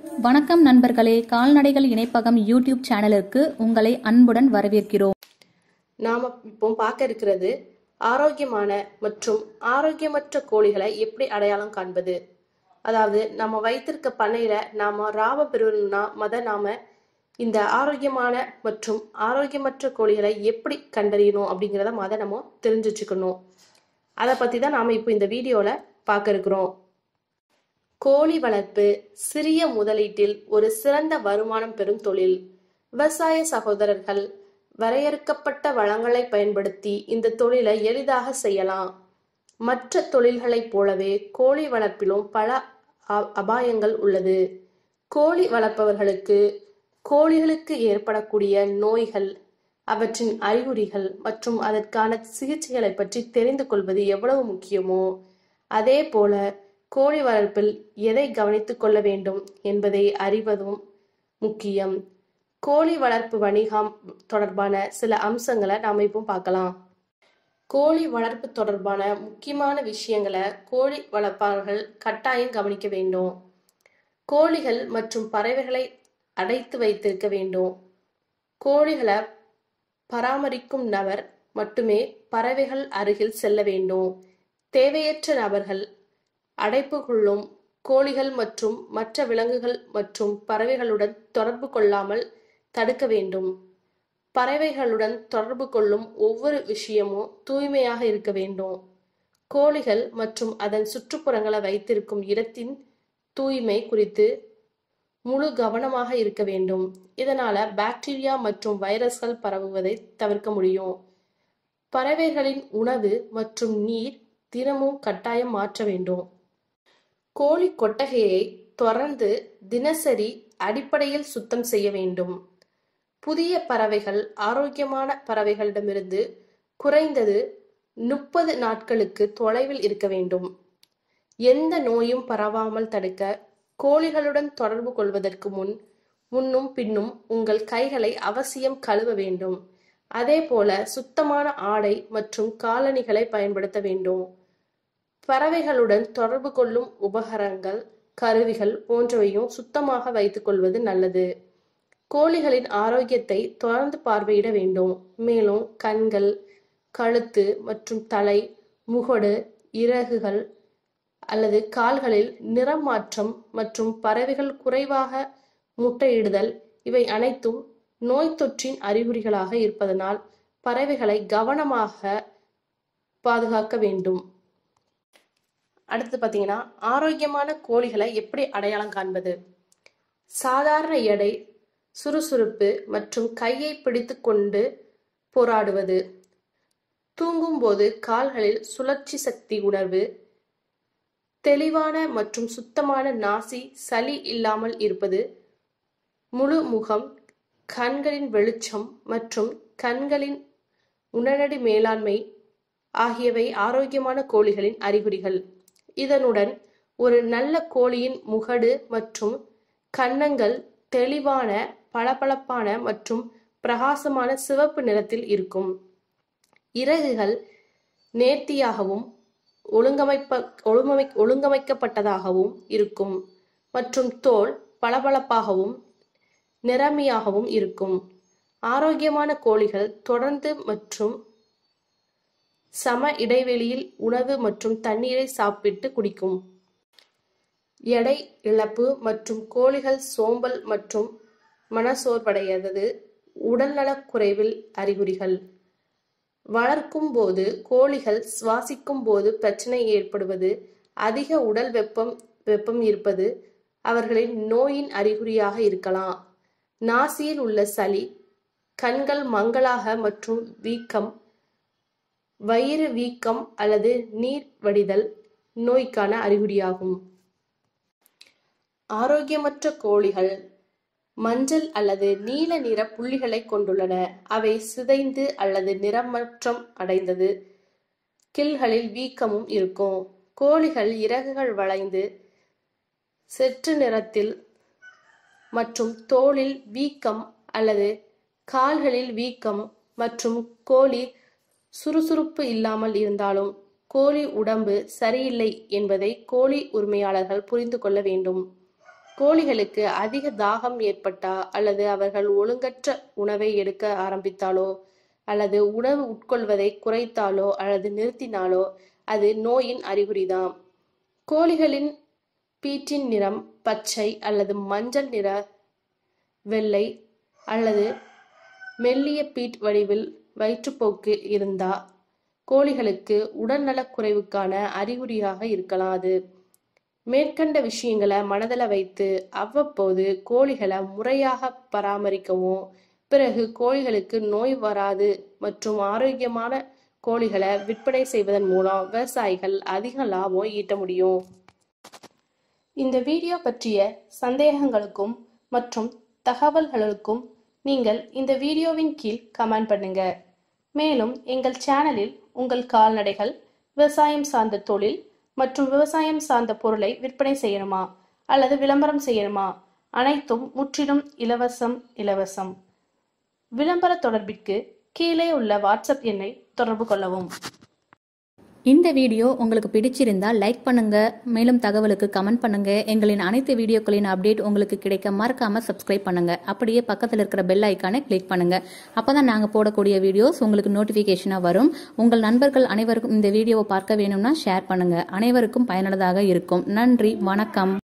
வணக்கம் நண்பர்களே கால்நடைகள் இணைப்பகம் யூடியூப் சேனலுக்கு உங்களை அன்புடன் வரவேற்கிறோம் நாம இப்போ பார்க்க இருக்கிறது ஆரோக்கியமான மற்றும் ஆரோக்கியமற்ற கோழிகளை எப்படி அடையாளம் காண்பது அதாவது நம்ம வைத்திருக்க பண்ணையில நாம லாபம் பெறணும்னா மத நாம இந்த ஆரோக்கியமான மற்றும் ஆரோக்கியமற்ற கோழிகளை எப்படி கண்டறியணும் அப்படிங்கிறத மத நம்ம தெரிஞ்சு வச்சுக்கணும் அதை பத்தி தான் நாம இப்போ இந்த வீடியோல பார்க்க இருக்கிறோம் கோழி வளர்ப்பு சிறிய முதலீட்டில் ஒரு சிறந்த வருமானம் பெறும் தொழில் விவசாய சகோதரர்கள் வரையறுக்கப்பட்ட வளங்களை பயன்படுத்தி இந்த தொழிலை எளிதாக செய்யலாம் மற்ற தொழில்களைப் போலவே கோழி வளர்ப்பிலும் பல அ- அபாயங்கள் உள்ளது கோழி வளர்ப்பவர்களுக்கு கோழிகளுக்கு ஏற்படக்கூடிய நோய்கள் அவற்றின் அறிகுறிகள் மற்றும் அதற்கான சிகிச்சைகளை பற்றி தெரிந்து கொள்வது எவ்வளவு முக்கியமோ அதே போல கோழி வளர்ப்பில் எதை கவனித்துக் கொள்ள வேண்டும் என்பதை அறிவதும் முக்கியம் கோழி வளர்ப்பு வணிகம் தொடர்பான சில அம்சங்களை நாம இப்போ பார்க்கலாம் கோழி வளர்ப்பு தொடர்பான முக்கியமான விஷயங்களை கோழி வளர்ப்பாளர்கள் கட்டாயம் கவனிக்க வேண்டும் கோழிகள் மற்றும் பறவைகளை அடைத்து வைத்திருக்க வேண்டும் கோழிகளை பராமரிக்கும் நபர் மட்டுமே பறவைகள் அருகில் செல்ல வேண்டும் தேவையற்ற நபர்கள் அடைப்புக்குள்ளும் கோழிகள் மற்றும் மற்ற விலங்குகள் மற்றும் பறவைகளுடன் தொடர்பு கொள்ளாமல் தடுக்க வேண்டும் பறவைகளுடன் தொடர்பு கொள்ளும் ஒவ்வொரு விஷயமும் தூய்மையாக இருக்க வேண்டும் கோழிகள் மற்றும் அதன் சுற்றுப்புறங்களை வைத்திருக்கும் இடத்தின் தூய்மை குறித்து முழு கவனமாக இருக்க வேண்டும் இதனால பாக்டீரியா மற்றும் வைரஸ்கள் பரவுவதை தவிர்க்க முடியும் பறவைகளின் உணவு மற்றும் நீர் தினமும் கட்டாயம் மாற்ற வேண்டும் கோழி கொட்டகையை தொடர்ந்து தினசரி அடிப்படையில் சுத்தம் செய்ய வேண்டும் புதிய பறவைகள் ஆரோக்கியமான பறவைகளிடமிருந்து குறைந்தது முப்பது நாட்களுக்கு தொலைவில் இருக்க வேண்டும் எந்த நோயும் பரவாமல் தடுக்க கோழிகளுடன் தொடர்பு கொள்வதற்கு முன் முன்னும் பின்னும் உங்கள் கைகளை அவசியம் கழுவ வேண்டும் அதே போல சுத்தமான ஆடை மற்றும் காலணிகளை பயன்படுத்த வேண்டும் பறவைகளுடன் தொடர்பு கொள்ளும் உபகரணங்கள் கருவிகள் போன்றவையும் சுத்தமாக வைத்துக் கொள்வது நல்லது கோழிகளின் ஆரோக்கியத்தை தொடர்ந்து பார்வையிட வேண்டும் மேலும் கண்கள் கழுத்து மற்றும் தலை முகடு இறகுகள் அல்லது கால்களில் நிறம் மாற்றம் மற்றும் பறவைகள் குறைவாக முட்டையிடுதல் இவை அனைத்தும் நோய் தொற்றின் அறிகுறிகளாக இருப்பதனால் பறவைகளை கவனமாக பாதுகாக்க வேண்டும் அடுத்து பார்த்தீங்கன்னா ஆரோக்கியமான கோழிகளை எப்படி அடையாளம் காண்பது சாதாரண எடை சுறுசுறுப்பு மற்றும் கையை பிடித்து கொண்டு போராடுவது தூங்கும்போது கால்களில் சுழற்சி சக்தி உணர்வு தெளிவான மற்றும் சுத்தமான நாசி சளி இல்லாமல் இருப்பது முழு முகம் கண்களின் வெளிச்சம் மற்றும் கண்களின் உடனடி மேலாண்மை ஆகியவை ஆரோக்கியமான கோழிகளின் அறிகுறிகள் இதனுடன் ஒரு நல்ல கோழியின் முகடு மற்றும் கன்னங்கள் தெளிவான பளபளப்பான மற்றும் பிரகாசமான சிவப்பு நிறத்தில் இருக்கும் இறகுகள் நேர்த்தியாகவும் ஒழுங்கமைப்ப ஒழுங்கமை ஒழுங்கமைக்கப்பட்டதாகவும் இருக்கும் மற்றும் தோல் பளபளப்பாகவும் நிறமியாகவும் இருக்கும் ஆரோக்கியமான கோழிகள் தொடர்ந்து மற்றும் சம இடைவெளியில் உணவு மற்றும் தண்ணீரை சாப்பிட்டு குடிக்கும் எடை இழப்பு மற்றும் கோழிகள் சோம்பல் மற்றும் மனசோர்வடைவது உடல்நலக் குறைவில் அறிகுறிகள் வளர்க்கும் போது கோழிகள் சுவாசிக்கும் போது பிரச்சனை ஏற்படுவது அதிக உடல் வெப்பம் வெப்பம் இருப்பது அவர்களின் நோயின் அறிகுறியாக இருக்கலாம் நாசியில் உள்ள சளி கண்கள் மங்கலாக மற்றும் வீக்கம் வயிறு வீக்கம் அல்லது நீர் வடிதல் நோய்க்கான அறிகுறியாகும் ஆரோக்கியமற்ற கோழிகள் மஞ்சள் அல்லது நீல நிற புள்ளிகளை கொண்டுள்ளன அவை சிதைந்து அல்லது நிறமாற்றம் அடைந்தது கில்களில் வீக்கமும் இருக்கும் கோழிகள் இறகுகள் வளைந்து செற்று நிறத்தில் மற்றும் தோலில் வீக்கம் அல்லது கால்களில் வீக்கம் மற்றும் கோழி சுறுசுறுப்பு இல்லாமல் இருந்தாலும் கோழி உடம்பு சரியில்லை என்பதை கோழி உரிமையாளர்கள் புரிந்து கொள்ள வேண்டும் கோழிகளுக்கு அதிக தாகம் ஏற்பட்டா அல்லது அவர்கள் ஒழுங்கற்ற உணவை எடுக்க ஆரம்பித்தாலோ அல்லது உணவு உட்கொள்வதை குறைத்தாலோ அல்லது நிறுத்தினாலோ அது நோயின் அறிகுறிதான் கோழிகளின் பீற்றின் நிறம் பச்சை அல்லது மஞ்சள் நிற வெள்ளை அல்லது மெல்லிய பீட் வடிவில் வயிற்றுப்போக்கு இருந்தா கோழிகளுக்கு உடல்நலக் குறைவுக்கான அறிகுறியாக இருக்கலாம் அது மேற்கண்ட விஷயங்களை மனதில் வைத்து அவ்வப்போது கோழிகளை முறையாக பராமரிக்கவும் பிறகு கோழிகளுக்கு நோய் வராது மற்றும் ஆரோக்கியமான கோழிகளை விற்பனை செய்வதன் மூலம் விவசாயிகள் அதிக லாபம் ஈட்ட முடியும் இந்த வீடியோ பற்றிய சந்தேகங்களுக்கும் மற்றும் தகவல்களுக்கும் நீங்கள் இந்த வீடியோவின் கீழ் கமெண்ட் பண்ணுங்க மேலும் எங்கள் சேனலில் உங்கள் கால்நடைகள் விவசாயம் சார்ந்த தொழில் மற்றும் விவசாயம் சார்ந்த பொருளை விற்பனை செய்யணுமா அல்லது விளம்பரம் செய்யணுமா அனைத்தும் முற்றிலும் இலவசம் இலவசம் விளம்பர தொடர்பிற்கு கீழே உள்ள வாட்ஸ்அப் எண்ணை தொடர்பு கொள்ளவும் இந்த வீடியோ உங்களுக்கு பிடிச்சிருந்தா லைக் பண்ணுங்க மேலும் தகவலுக்கு கமெண்ட் பண்ணுங்க எங்களின் அனைத்து வீடியோக்களின் அப்டேட் உங்களுக்கு கிடைக்க மறக்காம சப்ஸ்கிரைப் பண்ணுங்க அப்படியே பக்கத்தில் இருக்கிற பெல் ஐக்கானை கிளிக் பண்ணுங்க அப்பதான் நாங்க போடக்கூடிய வீடியோஸ் உங்களுக்கு நோட்டிபிகேஷனா வரும் உங்கள் நண்பர்கள் அனைவருக்கும் இந்த வீடியோவை பார்க்க வேணும்னா ஷேர் பண்ணுங்க அனைவருக்கும் பயனுள்ளதாக இருக்கும் நன்றி வணக்கம்